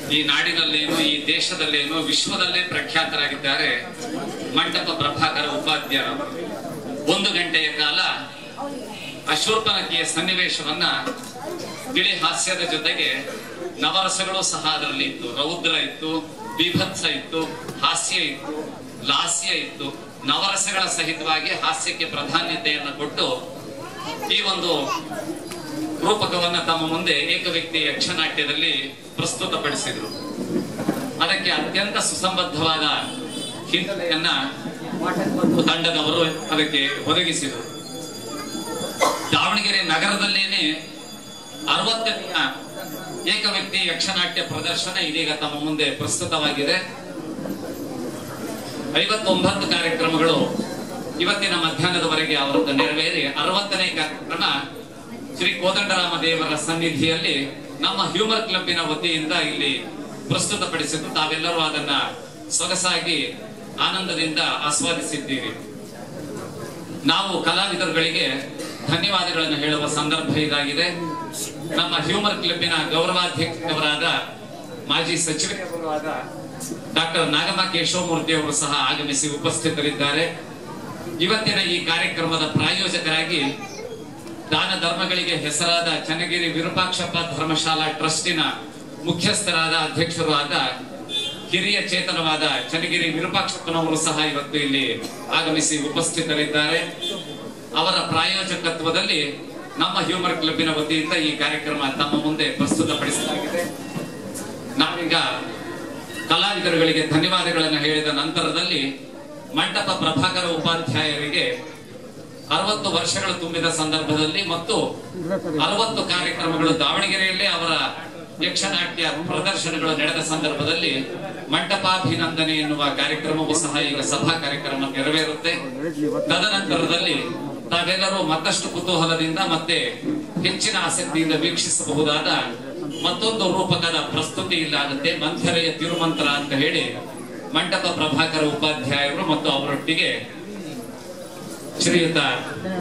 ಈ ನಾಡಿನಲ್ಲೇನು ಈ ದೇಶದಲ್ಲೇನು ವಿಶ್ವದಲ್ಲೇ ಪ್ರಖ್ಯಾತರಾಗಿದ್ದಾರೆ ಮಂಟಪ ಪ್ರಭಾಕರ ಉಪಾಧ್ಯಾಯರು ಒಂದು ಗಂಟೆಯ ಕಾಲ ಅಶೂರ್ಪನಕಿಯ ಸನ್ನಿವೇಶವನ್ನ ಗಿಳಿ ಹಾಸ್ಯದ ಜೊತೆಗೆ ನವರಸಗಳು ಸಹ ಅದರಲ್ಲಿ ಇತ್ತು ರೌದ್ರ ಇತ್ತು ಬೀಭತ್ಸ ಇತ್ತು ಹಾಸ್ಯ ಇತ್ತು ಲಾಸ್ಯ ಇತ್ತು ನವರಸಗಳ ಸಹಿತವಾಗಿ ಹಾಸ್ಯಕ್ಕೆ ಪ್ರಾಧಾನ್ಯತೆಯನ್ನು ಕೊಟ್ಟು ಈ ಒಂದು ರೂಪಕವನ್ನ ತಮ್ಮ ಮುಂದೆ ಏಕವ್ಯಕ್ತಿ ಯಕ್ಷನಾಟ್ಯದಲ್ಲಿ ಪ್ರಸ್ತುತಪಡಿಸಿದರು ಅದಕ್ಕೆ ಅತ್ಯಂತ ಸುಸಂಬದ್ಧವಾದ ಹಿನ್ನೆಲೆಯನ್ನ ಮತ್ತು ತಂಡದವರು ಅದಕ್ಕೆ ಒದಗಿಸಿದರು ದಾವಣಗೆರೆ ನಗರದಲ್ಲೇನೆ ಅರವತ್ತನೆಯ ಏಕವ್ಯಕ್ತಿ ಯಕ್ಷನಾಟ್ಯ ಪ್ರದರ್ಶನ ಇದೀಗ ತಮ್ಮ ಮುಂದೆ ಪ್ರಸ್ತುತವಾಗಿದೆ ಐವತ್ತೊಂಬತ್ತು ಕಾರ್ಯಕ್ರಮಗಳು ಇವತ್ತಿನ ಮಧ್ಯಾಹ್ನದವರೆಗೆ ಅವರದ್ದು ನೆರವೇರಿ ಅರವತ್ತನೇ ಕಾರ್ಯಕ್ರಮ ಶ್ರೀ ಕೋದಂಡರಾಮ ದೇವರ ಸನ್ನಿಧಿಯಲ್ಲಿ ನಮ್ಮ ಹ್ಯೂಮರ್ ಕ್ಲಬ್ಬಿನ ವತಿಯಿಂದ ಇಲ್ಲಿ ಪ್ರಸ್ತುತಪಡಿಸಿದ್ದು ತಾವೆಲ್ಲರೂ ಅದನ್ನ ಸೊಗಸಾಗಿ ಆನಂದದಿಂದ ಆಸ್ವಾದಿಸಿದ್ದೀರಿ ನಾವು ಕಲಾವಿದರುಗಳಿಗೆ ಧನ್ಯವಾದಗಳನ್ನು ಹೇಳುವ ಸಂದರ್ಭ ಇದಾಗಿದೆ ನಮ್ಮ ಹ್ಯೂಮರ್ ಕ್ಲಬ್ಬಿನ ಗೌರವಾಧ್ಯಕ್ಷರಾದ ಮಾಜಿ ಸಚಿವರು ಆದ ಡಾಕ್ಟರ್ ನಾಗಮ್ಮ ಕೇಶವಮೂರ್ತಿ ಅವರು ಸಹ ಆಗಮಿಸಿ ಉಪಸ್ಥಿತರಿದ್ದಾರೆ ಇವತ್ತಿನ ಈ ಕಾರ್ಯಕ್ರಮದ ಪ್ರಾಯೋಜಕರಾಗಿ ದಾನ ಧರ್ಮಗಳಿಗೆ ಹೆಸರಾದ ಚನ್ನಗಿರಿ ವಿರೂಪಾಕ್ಷಪ್ಪ ಧರ್ಮಶಾಲಾ ಟ್ರಸ್ಟಿನ ಮುಖ್ಯಸ್ಥರಾದ ಅಧ್ಯಕ್ಷರು ಆದ ಹಿರಿಯ ಚೇತನವಾದ ಚನ್ನಗಿರಿ ವಿರೂಪಾಕ್ಷಪ್ಪನವರು ಸಹ ಇವತ್ತು ಇಲ್ಲಿ ಆಗಮಿಸಿ ಉಪಸ್ಥಿತರಿದ್ದಾರೆ ಅವರ ಪ್ರಾಯೋಜಕತ್ವದಲ್ಲಿ ನಮ್ಮ ಹ್ಯೂಮರ್ ಕ್ಲಬ್ಬಿನ ವತಿಯಿಂದ ಈ ಕಾರ್ಯಕ್ರಮ ತಮ್ಮ ಮುಂದೆ ಪ್ರಸ್ತುತಪಡಿಸಲಾಗಿದೆ ನಾವೀಗ ಕಲಾವಿದರುಗಳಿಗೆ ಧನ್ಯವಾದಗಳನ್ನು ಹೇಳಿದ ನಂತರದಲ್ಲಿ ಮಂಟಪ ಪ್ರಭಾಕರ ಉಪಾಧ್ಯಾಯರಿಗೆ ಅರವತ್ತು ವರ್ಷಗಳು ತುಂಬಿದ ಸಂದರ್ಭದಲ್ಲಿ ಮತ್ತು ಅರವತ್ತು ಕಾರ್ಯಕ್ರಮಗಳು ದಾವಣಗೆರೆಯಲ್ಲೇ ಅವರ ಯಕ್ಷನಾಟ್ಯ ಪ್ರದರ್ಶನಗಳು ನಡೆದ ಸಂದರ್ಭದಲ್ಲಿ ಮಂಟಪಾಭಿನಂದನೆ ಎನ್ನುವ ಕಾರ್ಯಕ್ರಮವೂ ಸಹ ಈಗ ಸಭಾ ಕಾರ್ಯಕ್ರಮ ನೆರವೇರುತ್ತೆ ತದನಂತರದಲ್ಲಿ ತಾವೆಲ್ಲರೂ ಮತ್ತಷ್ಟು ಕುತೂಹಲದಿಂದ ಮತ್ತೆ ಹೆಚ್ಚಿನ ಆಸಕ್ತಿಯಿಂದ ವೀಕ್ಷಿಸಬಹುದಾದ ಮತ್ತೊಂದು ರೂಪಕದ ಪ್ರಸ್ತುತಿ ಇಲ್ಲಾಗುತ್ತೆ ಮಂಥರೆಯ ತಿರುಮಂತ್ರ ಅಂತ ಹೇಳಿ ಮಂಟಪ ಪ್ರಭಾಕರ ಉಪಾಧ್ಯಾಯರು ಮತ್ತು ಅವರೊಟ್ಟಿಗೆ ಶ್ರೀಯುತ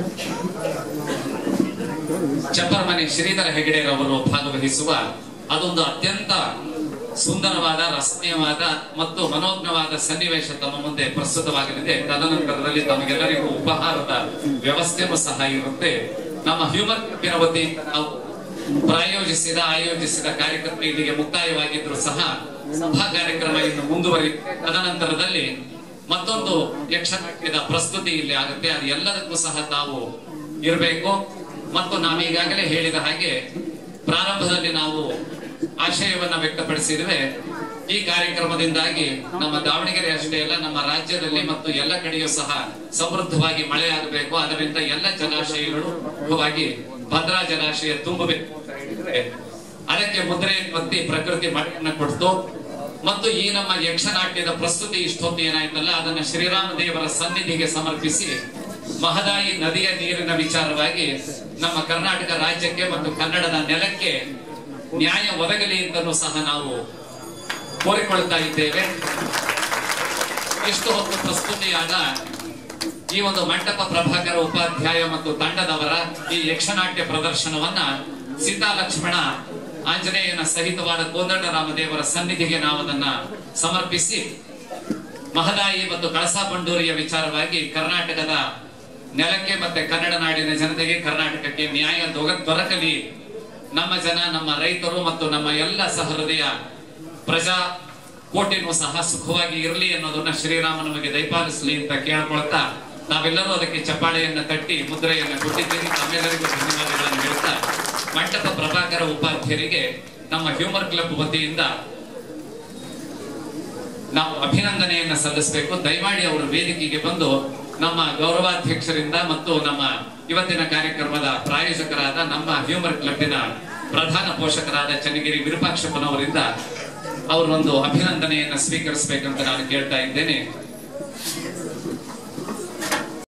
ಚಪ್ಪರಮನೆ ಶ್ರೀಧರ ಹೆಗಡೆರವರು ಭಾಗವಹಿಸುವ ಅದೊಂದು ಅತ್ಯಂತ ಸುಂದರವಾದ ರಸನೀಯವಾದ ಮತ್ತು ಮನೋಜ್ಞವಾದ ಸನ್ನಿವೇಶ ತಮ್ಮ ಮುಂದೆ ಪ್ರಸ್ತುತವಾಗಲಿದೆ ತದನಂತರದಲ್ಲಿ ತಮಗೆಲ್ಲರಿಗೂ ಉಪಹಾರದ ವ್ಯವಸ್ಥೆಯೂ ಸಹ ಇರುತ್ತೆ ನಮ್ಮ ಹ್ಯೂಮನ್ ಕ್ಲಬ್ಬಿನ ವತಿಯಿಂದ ನಾವು ಪ್ರಾಯೋಜಿಸಿದ ಆಯೋಜಿಸಿದ ಕಾರ್ಯಕ್ರಮ ಇಲ್ಲಿಗೆ ಮುಕ್ತಾಯವಾಗಿದ್ರು ಸಹ ಸಭಾ ಕಾರ್ಯಕ್ರಮ ಇನ್ನು ಮುಂದುವರಿ ತದನಂತರದಲ್ಲಿ ಮತ್ತೊಂದು ಯಕ್ಷನಾಟ್ಯದ ಪ್ರಸ್ತುತಿ ಇಲ್ಲಿ ಆಗುತ್ತೆ ಅದು ಎಲ್ಲದಕ್ಕೂ ಸಹ ತಾವು ಇರಬೇಕು ಮತ್ತು ನಾವೀಗಾಗಲೇ ಹೇಳಿದ ಹಾಗೆ ಪ್ರಾರಂಭದಲ್ಲಿ ನಾವು ಆಶಯವನ್ನ ವ್ಯಕ್ತಪಡಿಸಿದ್ವಿ ಈ ಕಾರ್ಯಕ್ರಮದಿಂದಾಗಿ ನಮ್ಮ ದಾವಣಗೆರೆ ಅಷ್ಟೇ ಅಲ್ಲ ನಮ್ಮ ರಾಜ್ಯದಲ್ಲಿ ಮತ್ತು ಎಲ್ಲ ಕಡೆಯೂ ಸಹ ಸಮೃದ್ಧವಾಗಿ ಮಳೆ ಆಗಬೇಕು ಅದರಿಂದ ಎಲ್ಲ ಜಲಾಶಯಗಳು ಮುಖ್ಯವಾಗಿ ಭದ್ರಾ ಜಲಾಶಯ ತುಂಬಬೇಕು ಅಂತ ಹೇಳಿದ್ರೆ ಅದಕ್ಕೆ ಮುದ್ರೆ ಒತ್ತಿ ಪ್ರಕೃತಿ ಮಳೆಯನ್ನ ಕೊಡ್ತು ಮತ್ತು ಈ ನಮ್ಮ ಯಕ್ಷನಾಟ್ಯದ ಪ್ರಸ್ತುತಿ ಇಷ್ಟೊತ್ತು ಏನಾಯ್ತಲ್ಲ ಅದನ್ನ ಶ್ರೀರಾಮ ದೇವರ ಸನ್ನಿಧಿಗೆ ಸಮರ್ಪಿಸಿ ಮಹದಾಯಿ ನದಿಯ ನೀರಿನ ವಿಚಾರವಾಗಿ ನಮ್ಮ ಕರ್ನಾಟಕ ರಾಜ್ಯಕ್ಕೆ ಮತ್ತು ಕನ್ನಡದ ನೆಲಕ್ಕೆ ನ್ಯಾಯ ಒದಗಲಿ ಅಂತಲೂ ಸಹ ನಾವು ಕೋರಿಕೊಳ್ತಾ ಇದ್ದೇವೆ ಇಷ್ಟು ಹೊತ್ತು ಪ್ರಸ್ತುತಿಯಾದ ಈ ಒಂದು ಮಂಟಪ ಪ್ರಭಾಕರ ಉಪಾಧ್ಯಾಯ ಮತ್ತು ತಂಡದವರ ಈ ಯಕ್ಷನಾಟ್ಯ ಪ್ರದರ್ಶನವನ್ನ ಸೀತಾ ಲಕ್ಷ್ಮಣ ಆಂಜನೇಯನ ಸಹಿತವಾದ ಕೋದಂಡರಾಮ ದೇವರ ಸನ್ನಿಧಿಗೆ ನಾವು ಅದನ್ನ ಸಮರ್ಪಿಸಿ ಮಹದಾಯಿ ಮತ್ತು ಕಳಸಾ ಬಂಡೂರಿಯ ವಿಚಾರವಾಗಿ ಕರ್ನಾಟಕದ ನೆಲಕ್ಕೆ ಮತ್ತೆ ಕನ್ನಡ ನಾಡಿನ ಜನತೆಗೆ ಕರ್ನಾಟಕಕ್ಕೆ ನ್ಯಾಯ ದೊಗ- ದೊರಕಲಿ ನಮ್ಮ ಜನ ನಮ್ಮ ರೈತರು ಮತ್ತು ನಮ್ಮ ಎಲ್ಲ ಸಹೃದಯ ಪ್ರಜಾ ಕೋಟಿನೂ ಸಹ ಸುಖವಾಗಿ ಇರಲಿ ಅನ್ನೋದನ್ನ ಶ್ರೀರಾಮ ನಮಗೆ ದಯಪಾಲಿಸಲಿ ಅಂತ ಕೇಳ್ಕೊಳ್ತಾ ನಾವೆಲ್ಲರೂ ಅದಕ್ಕೆ ಚಪ್ಪಾಳೆಯನ್ನ ತಟ್ಟಿ ಮುದ್ರೆಯನ್ನ ಕೊಟ್ಟಿದ್ದೀರಿ ತಮ್ಮೆಲ್ಲರಿಗೂ ಧನ್ಯವಾದಗಳನ್ನು ಹೇಳ್ತಾ ಮಂಟಪ ಪ್ರಭಾಕರ ಉಪಾಧ್ಯರಿಗೆ ನಮ್ಮ ಹ್ಯೂಮರ್ ಕ್ಲಬ್ ವತಿಯಿಂದ ನಾವು ಅಭಿನಂದನೆಯನ್ನ ಸಲ್ಲಿಸಬೇಕು ದಯಮಾಡಿ ಅವರು ವೇದಿಕೆಗೆ ಬಂದು ನಮ್ಮ ಗೌರವಾಧ್ಯಕ್ಷರಿಂದ ಮತ್ತು ನಮ್ಮ ಇವತ್ತಿನ ಕಾರ್ಯಕ್ರಮದ ಪ್ರಾಯೋಜಕರಾದ ನಮ್ಮ ಹ್ಯೂಮರ್ ಕ್ಲಬ್ಬಿನ ಪ್ರಧಾನ ಪೋಷಕರಾದ ಚನ್ನಗಿರಿ ವಿರೂಪಾಕ್ಷಪ್ಪನವರಿಂದ ಅವರೊಂದು ಅಭಿನಂದನೆಯನ್ನ ಸ್ವೀಕರಿಸಬೇಕಂತ ನಾನು ಕೇಳ್ತಾ ಇದ್ದೇನೆ